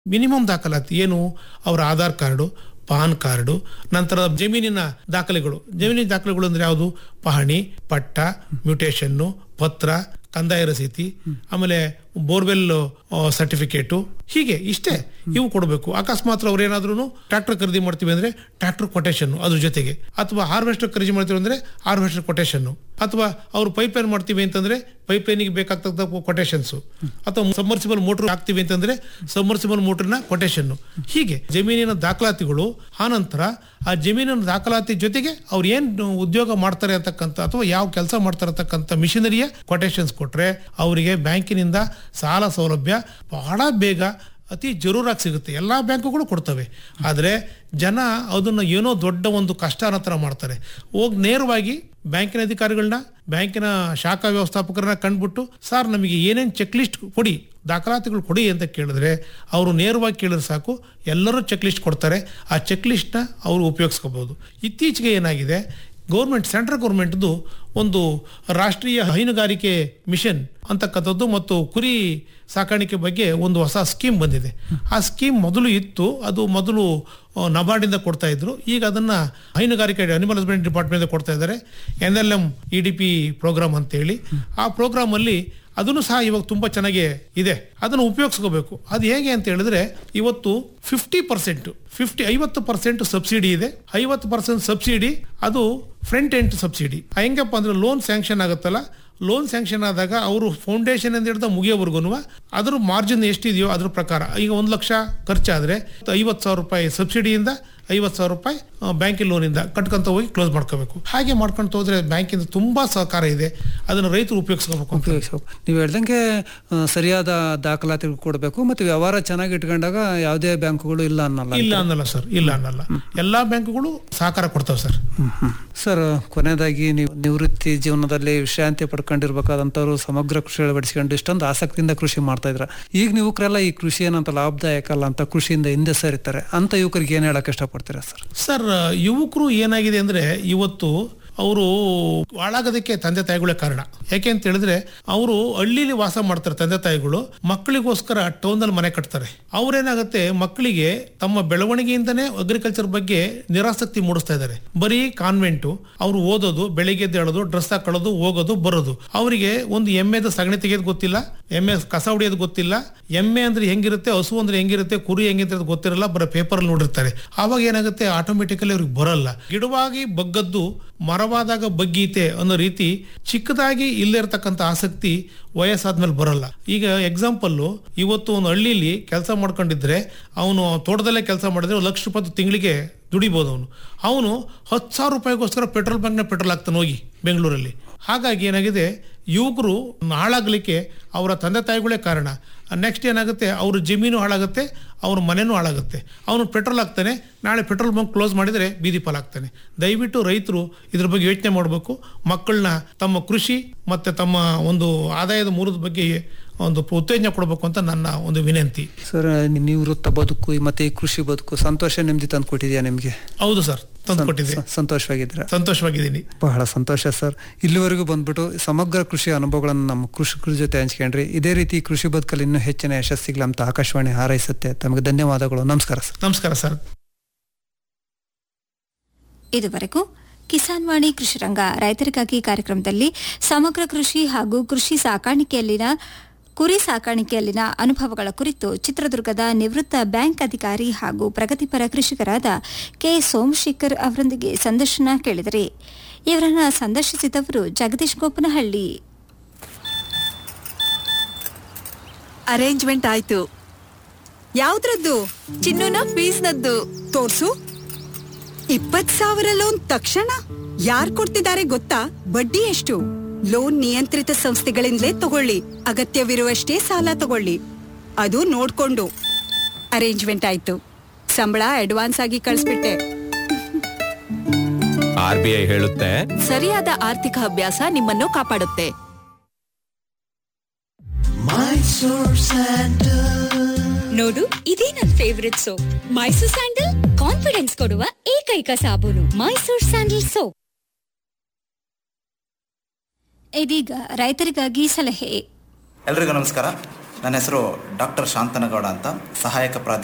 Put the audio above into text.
Minimum ದಾಖಲಾತಿ ಏನು ಅವರ ಆಧಾರ್ ಕಾರ್ಡು ಪಾನ್ ಕಾರ್ಡು ನಂತರ ಜಮೀನಿನ ದಾಖಲೆಗಳು ಜಮೀನಿನ ದಾಖಲೆಗಳು ಅಂದ್ರೆ ಯಾವುದು ಪಹಣಿ ಪಟ್ಟ ಮ್ಯೂಟೇಷನ್ನು ಪತ್ರ ಕಂದಾಯ ರಸೀತಿ ಆಮೇಲೆ ಬೋರ್ವೆಲ್ ಸರ್ಟಿಫಿಕೇಟು ಹೀಗೆ ಇಷ್ಟೇ ಇವು ಕೊಡಬೇಕು ಅಕಸ್ಮಾತ್ ಅವ್ರು ಏನಾದ್ರೂ ಟ್ರಾಕ್ಟರ್ ಖರೀದಿ ಮಾಡ್ತೀವಿ ಅಂದ್ರೆ ಟ್ರಾಕ್ಟರ್ ಕೊಟೇಶನ್ ಅದ್ರ ಜೊತೆಗೆ ಅಥವಾ ಹಾರ್ವೆಸ್ಟರ್ ಖರೀದಿ ಮಾಡ್ತೀವಿ ಅಂದ್ರೆ ಹಾರ್ವೆಸ್ಟರ್ ಕೊಟೇಶನ್ ಅಥವಾ ಅವ್ರು ಪೈಪ್ ಲೈನ್ ಮಾಡ್ತೀವಿ ಅಂತಂದ್ರೆ ಪೈಪ್ ಲೈನಿಗೆ ಬೇಕಾಗ್ತಕ್ಕ ಕೊಟೇಶನ್ಸ್ ಅಥವಾ ಸಬ್ಮರ್ಸಿಬಲ್ ಮೋಟರ್ ಹಾಕ್ತೀವಿ ಅಂತಂದ್ರೆ ಸಬ್ಮರ್ಸಿಬಲ್ ಮೋಟರ್ನ ಕೊಟೇಶನ್ ಹೀಗೆ ಜಮೀನಿನ ದಾಖಲಾತಿಗಳು ಆನಂತರ ಆ ಜಮೀನಿನ ದಾಖಲಾತಿ ಜೊತೆಗೆ ಅವ್ರು ಏನ್ ಉದ್ಯೋಗ ಮಾಡ್ತಾರೆ ಅಂತಕ್ಕಂಥ ಅಥವಾ ಯಾವ ಕೆಲಸ ಮಾಡ್ತಾರೆ ಅಂತಕ್ಕಂಥ ಮಿಷನರಿಯ ಕೊಟೇಶನ್ಸ್ ಕೊಟ್ರೆ ಅವರಿಗೆ ಬ್ಯಾಂಕಿನಿಂದ ಸಾಲ ಸೌಲಭ್ಯ ಬಹಳ ಬೇಗ ಅತಿ ಜರೂರಾಗಿ ಸಿಗುತ್ತೆ ಎಲ್ಲ ಬ್ಯಾಂಕುಗಳು ಕೊಡ್ತವೆ ಆದರೆ ಜನ ಅದನ್ನು ಏನೋ ದೊಡ್ಡ ಒಂದು ಕಷ್ಟ ಅನ್ನೋ ಥರ ಮಾಡ್ತಾರೆ ಹೋಗಿ ನೇರವಾಗಿ ಬ್ಯಾಂಕಿನ ಅಧಿಕಾರಿಗಳನ್ನ ಬ್ಯಾಂಕಿನ ಶಾಖಾ ವ್ಯವಸ್ಥಾಪಕರನ್ನ ಕಂಡುಬಿಟ್ಟು ಸರ್ ನಮಗೆ ಏನೇನು ಚೆಕ್ ಲಿಸ್ಟ್ ಕೊಡಿ ದಾಖಲಾತಿಗಳು ಕೊಡಿ ಅಂತ ಕೇಳಿದ್ರೆ ಅವರು ನೇರವಾಗಿ ಕೇಳಿದ್ರೆ ಸಾಕು ಎಲ್ಲರೂ ಚೆಕ್ ಲಿಸ್ಟ್ ಕೊಡ್ತಾರೆ ಆ ಚೆಕ್ ಲಿಸ್ಟ್ನ ಅವರು ಉಪಯೋಗಿಸ್ಕೋಬಹುದು ಇತ್ತೀಚೆಗೆ ಏನಾಗಿದೆ ಗೌರ್ಮೆಂಟ್ ಸೆಂಟ್ರಲ್ ಗೌರ್ಮೆಂಟ್ದು ಒಂದು ರಾಷ್ಟ್ರೀಯ ಹೈನುಗಾರಿಕೆ ಮಿಷನ್ ಅಂತಕ್ಕಂಥದ್ದು ಮತ್ತು ಕುರಿ ಸಾಕಾಣಿಕೆ ಬಗ್ಗೆ ಒಂದು ಹೊಸ ಸ್ಕೀಮ್ ಬಂದಿದೆ ಆ ಸ್ಕೀಮ್ ಮೊದಲು ಇತ್ತು ಅದು ಮೊದಲು ಆ, ನಬಾರ್ಡಿಂದ ಕೊಡ್ತಾ ಇದ್ರು ಈಗ ಅದನ್ನ ಹೈನುಗಾರಿಕೆ ಅನಿಮಲ್ ಹಸ್ಬೆಂಡ್ ಡಿಪಾರ್ಟ್ಮೆಂಟ್ ಕೊಡ್ತಾ ಇದ್ದಾರೆ N L M E D P program ಅಂತೇಳಿ ಆ ಪ್ರೋಗ್ರಾಮ್ ಅಲ್ಲಿ ಅದನ್ನು ಸಹ ಇವಾಗ ತುಂಬಾ ಚೆನ್ನಾಗಿ ಇದೆ ಅದನ್ನು ಉಪಯೋಗಿಸ್ಕೋಬೇಕು ಅದು ಹೇಗೆ ಅಂತ ಹೇಳಿದ್ರೆ ಇವತ್ತು ಫಿಫ್ಟಿ ಪರ್ಸೆಂಟ್ ಫಿಫ್ಟಿ ಐವತ್ತು ಪರ್ಸೆಂಟ್ ಸಬ್ಸಿಡಿ ಇದೆ ಐವತ್ತು ಪರ್ಸೆಂಟ್ ಸಬ್ಸಿಡಿ ಅದು ಫ್ರಂಟ್ ಎಂಡ್ ಸಬ್ಸಿಡಿ ಹೆಂಗಪ್ಪ ಅಂದ್ರೆ ಲೋನ್ ಸ್ಯಾಂಕ್ಷನ್ ಆಗುತ್ತಲ್ಲ ಲೋನ್ ಸ್ಯಾಂಕ್ಷನ್ ಆದಾಗ ಅವರು ಫೌಂಡೇಶನ್ ಅಂತ ಹಿಡಿದ ಮುಗಿಯೋವರೆಗೂ ಅದ್ರ ಮಾರ್ಜಿನ್ ಎಷ್ಟಿದೆಯೋ ಅದ್ರ ಪ್ರಕಾರ ಈಗ ಒಂದು ಲಕ್ಷ ಖರ್ಚಾದ್ರೆ ಐವತ್ತು ಸಾವಿರ ರೂಪಾಯಿ ಸಬ್ಸಿಡಿಯಿಂದ ಐವತ್ತು ಸಾವಿರ ರೂಪಾಯಿ ಬ್ಯಾಂಕಿನ ಲೋನಿಂದ ಕಟ್ಕೊಂತ ಹೋಗಿ ಕ್ಲೋಸ್ ಮಾಡ್ಕೋಬೇಕು ಹಾಗೆ ಮಾಡ್ಕೊಂತ ಹೋದ್ರೆ ಬ್ಯಾಂಕಿಂದ ತುಂಬಾ ಸಹಕಾರ ಇದೆ ಅದನ್ನು ರೈತರು ಉಪಯೋಗಿಸ್ಕೋಬೇಕು ಅಂತ ಉಪಯೋಗಿಸ್ಬೇಕು ನೀವು ಹೇಳ್ದಂಗೆ ಆ, ಸರಿಯಾದ ದಾಖಲಾತಿಗಳು ಕೊಡಬೇಕು ಮತ್ತು ವ್ಯವಹಾರ ಚೆನ್ನಾಗಿ ಇಟ್ಕೊಂಡಾಗ ಯಾವುದೇ ಬ್ಯಾಂಕುಗಳು ಇಲ್ಲ ಅನ್ನಲ್ಲ ಇಲ್ಲ ಅನ್ನಲ್ಲ ಸರ್ ಇಲ್ಲ ಅನ್ನಲ್ಲ ಎಲ್ಲಾ ಬ್ಯಾಂಕುಗಳು ಸಹಕಾರ ಕೊಡ್ತಾವೆ ಸರ್ ಹ್ಮ್, ಹ್ಮ್. ಸರ್ ಕೊನೆಯದಾಗಿ ನೀವು ನಿವೃತ್ತಿ ಜೀವನದಲ್ಲಿ ವಿಶ್ರಾಂತಿ ಪಡ್ಕೊಂಡಿರ್ಬೇಕಾದಂಥವ್ರು ಸಮಗ್ರ ಕೃಷಿ ಅಳವಡಿಸ್ಕೊಂಡು ಇಷ್ಟೊಂದು ಆಸಕ್ತಿಯಿಂದ ಕೃಷಿ ಮಾಡ್ತಾ ಇದ್ರ ಈಗ ಯುವಕರೆಲ್ಲ ಈ ಕೃಷಿ ಏನಂತ ಲಾಭದಾಯಕ ಅಲ್ಲ ಅಂತ ಕೃಷಿಯಿಂದ ಹಿಂದೆ ಸರಿತಾರೆ ಅಂತ ಯುವಕರಿಗೆ ಏನ್ ಹೇಳಕ್ ಇಷ್ಟಪಡ್ತೀರಾ ಸರ್ ಸರ್ ಯುವಕರು ಏನಾಗಿದೆ ಅಂದ್ರೆ ಇವತ್ತು ಅವರು ಹಾಳಾಗೋದಕ್ಕೆ ತಂದೆ ತಾಯಿಗಳೇ ಕಾರಣ ಯಾಕೆ ಅಂತ ಹೇಳಿದ್ರೆ ಅವರು ಹಳ್ಳಿಲಿ ವಾಸ ಮಾಡ್ತಾರೆ ತಂದೆ ತಾಯಿಗಳು ಮಕ್ಕಳಿಗೋಸ್ಕರ ಟೌನಲ್ಲಿ ಮನೆ ಕಟ್ತಾರೆ ಅವ್ರೇನಾಗುತ್ತೆ ಮಕ್ಕಳಿಗೆ ತಮ್ಮ ಬೆಳವಣಿಗೆಯಿಂದನೇ ಅಗ್ರಿಕಲ್ಚರ್ ಬಗ್ಗೆ ನಿರಾಸಕ್ತಿ ಮೂಡಿಸ್ತಾ ಇದ್ದಾರೆ ಬರೀ ಕಾನ್ವೆಂಟು ಅವರು ಓದೋದು ಬೆಳಿಗ್ಗೆ ಎದ್ದು ಹೇಳೋದು ಡ್ರೆಸ್ ಹಾಕೊಳ್ಳೋದು ಹೋಗೋದು ಬರೋದು ಅವರಿಗೆ ಒಂದು ಎಮ್ಮೆದ ಸಗಣಿ ತೆಗೆಯೋದು ಗೊತ್ತಿಲ್ಲ ಎಮ್ಮೆ ಕಸ ಹೊಡಿಯೋದು ಗೊತ್ತಿಲ್ಲ ಎಮ್ಮೆ ಅಂದ್ರೆ ಹೆಂಗಿರುತ್ತೆ ಹಸು ಅಂದ್ರೆ ಹೆಂಗಿರುತ್ತೆ ಕುರಿ ಹೆಂಗಿರುತ್ತೆ ಅದು ಗೊತ್ತಿರಲ್ಲ ಬರೀ ಪೇಪರ್ ನೋಡಿರ್ತಾರೆ ಆವಾಗ ಏನಾಗುತ್ತೆ ಆಟೋಮೆಟಿಕಲಿ ಅವ್ರಿಗೆ ಬರಲ್ಲ ಗಿಡವಾಗಿ ಬಗ್ಗದ್ದು ಮರವಾದಾಗ ಬಗ್ಗೀತೆ ಅನ್ನೋ ರೀತಿ ಚಿಕ್ಕದಾಗಿ ಇಲ್ಲಿರ್ತಕ್ಕಂಥ ಆಸಕ್ತಿ ವಯಸ್ಸಾದ್ಮೇಲೆ ಬರಲ್ಲ ಈಗ ಎಕ್ಸಾಂಪಲ್ಲು ಇವತ್ತು ಒಂದು ಹಳ್ಳಿಲಿ ಕೆಲಸ ಮಾಡ್ಕೊಂಡಿದ್ರೆ ಅವನು ತೋಟದಲ್ಲೇ ಕೆಲಸ ಮಾಡಿದ್ರೆ ಒಂದು ಲಕ್ಷ ರೂಪಾಯಿ ತಿಂಗಳಿಗೆ ದುಡಿಬೋದು ಅವನು ಅವನು ಹತ್ತು ಸಾವಿರ ರೂಪಾಯಿಗೋಸ್ಕರ ಪೆಟ್ರೋಲ್ ಬಂಕ್ನ ಪೆಟ್ರೋಲ್ ಹಾಕ್ತಾನೆ ಹೋಗಿ ಬೆಂಗಳೂರಲ್ಲಿ ಹಾಗಾಗಿ ಏನಾಗಿದೆ ಯುವಕರು ಹಾಳಾಗಲಿಕ್ಕೆ ಅವರ ತಂದೆ ತಾಯಿಗಳೇ ಕಾರಣ ನೆಕ್ಸ್ಟ್ ಏನಾಗುತ್ತೆ ಅವ್ರ ಜಮೀನು ಹಾಳಾಗುತ್ತೆ ಅವ್ರ ಮನೆನೂ ಹಾಳಾಗುತ್ತೆ ಅವನು ಪೆಟ್ರೋಲ್ ಹಾಕ್ತಾನೆ ನಾಳೆ ಪೆಟ್ರೋಲ್ ಬಂಕ್ ಕ್ಲೋಸ್ ಮಾಡಿದರೆ ಬೀದಿ ಪಾಲಾಗ್ತಾನೆ ದಯವಿಟ್ಟು ರೈತರು ಇದ್ರ ಬಗ್ಗೆ ಯೋಚನೆ ಮಾಡಬೇಕು ಮಕ್ಕಳನ್ನ ತಮ್ಮ ಕೃಷಿ ಮತ್ತು ತಮ್ಮ ಒಂದು ಆದಾಯದ ಮೂಲದ ಬಗ್ಗೆ ಒಂದು ಉತ್ತೇಜನ ಕೊಡಬೇಕು ಅಂತ ನನ್ನ ಒಂದು ವಿನಂತಿ ಸರ್ ನಿವೃತ್ತ ಬದುಕು ಮತ್ತೆ ಈ ಕೃಷಿ ಬದುಕು ಸಂತೋಷ ನೆಮ್ಮದಿ ತಂದು ಕೊಟ್ಟಿದ್ಯಾ ನಿಮ್ಗೆ ಹೌದು ಸರ್ ತಂದು ಕೊಟ್ಟಿದೆ ಸ- ಸಂತೋಷವಾಗಿದ್ದೀರಾ ಸಂತೋಷವಾಗಿದ್ದೀನಿ ಬಹಳ ಸಂತೋಷ ಸರ್ ಇಲ್ಲಿವರೆಗೂ ಬಂದ್ಬಿಟ್ಟು ಸಮಗ್ರ ಕೃಷಿ ಅನುಭವಗಳನ್ನು ನಮ್ಮ ಕೃಷಿಕರ ಜೊತೆ ಹಂಚ್ಕೊಂಡ್ರಿ ಇದೇ ರೀತಿ ಕೃಷಿ ಬದುಕಲ್ಲಿ ಇನ್ನೂ ಹೆಚ್ಚಿನ ಯಶಸ್ಸಿಗ್ಲಿ ಅಂತ ಆಕಾಶವಾಣಿ ಹಾರೈಸುತ್ತೆ ತಮಗೆ ಧನ್ಯವಾದಗಳು ನಮಸ್ಕಾರ ಸರ್ ನಮಸ್ಕಾರ ಸರ್ ಇದುವರೆಗೂ ಕಿಸಾನ್ ವಾಣಿ ಕೃಷಿ ರಂಗ ರೈತರಿಗಾಗಿ ಕಾರ್ಯಕ್ರಮದಲ್ಲಿ ಸಮಗ್ರ ಕೃಷಿ ಹಾಗೂ ಕೃಷಿ ಸಾಕಾಣಿಕೆಯಲ್ಲಿನ ಕುರಿ ಸಾಕಾಣಿಕೆಯಲ್ಲಿನ ಅನುಭವಗಳ ಕುರಿತು ಚಿತ್ರದುರ್ಗದ ನಿವೃತ್ತ ಬ್ಯಾಂಕ್ ಅಧಿಕಾರಿ ಹಾಗೂ ಪ್ರಗತಿಪರ ಕೃಷಿಕರಾದ ಕೆ ಸೋಮಶೇಖರ್ ಅವರೊಂದಿಗೆ ಸಂದರ್ಶನ ಕೇಳಿದರೆ ಇವರನ್ನ ಸಂದರ್ಶಿಸಿದವರು ಜಗದೀಶ್ ಗೋಪನಹಳ್ಳಿ ಅರೇಂಜ್ಮೆಂಟ್ ಆಯ್ತು ಯಾವ್ದ್ರದ್ದು ಚಿನ್ನುನ ಫೀಸ್ನದ್ದು ತೋರ್ಸು ಇಪ್ಪತ್ ಸಾವಿರ ಲೋನ್ ತಕ್ಷಣ ಯಾರ್ ಕೊಡ್ತಿದ್ದಾರೆ ಗೊತ್ತಾ ಬಡ್ಡಿ ಎಷ್ಟು ಲೋನ್ ನಿಯಂತ್ರಿತ ಸಂಸ್ಥೆಗಳಿಂದಲೇ ತಗೊಳ್ಳಿ ಅಗತ್ಯವಿರುವಷ್ಟೇ ಸಾಲ ತಗೊಳ್ಳಿ ಅದು ನೋಡ್ಕೊಂಡು ಅರೇಂಜ್ಮೆಂಟ್ ಆಯ್ತು ಸಂಬಳ ಅಡ್ವಾನ್ಸ್ ಆಗಿ ಕಳಿಸ್ಬಿಟ್ಟೆ ಆರ್ ಬಿ ಐ ಹೇಳುತ್ತೆ ಸರಿಯಾದ ಆರ್ಥಿಕ ಅಭ್ಯಾಸ ನಿಮ್ಮನ್ನು ಕಾಪಾಡುತ್ತೆ ನೋಡು ಇದೇ ನನ್ favourite soap Mysore sandal confidence ಕೊಡುವ ಏಕೈಕ ಸಾಬೂನು ಮೈಸೂರ್ ಸ್ಯಾಂಡಲ್ ಸೋಪ್ ಇದೀಗ ರೈತರಿಗಾಗಿ ಸಲಹೆ ಎಲ್ರಿಗೂ ನಮಸ್ಕಾರ ನನ್ನ ಹೆಸರು ಡಾಕ್ಟರ್ ಶಾಂತನಗೌಡ ಅಂತ ಸಹಾಯಕ ಪ್ರಾಧ್ಯಾಪಕ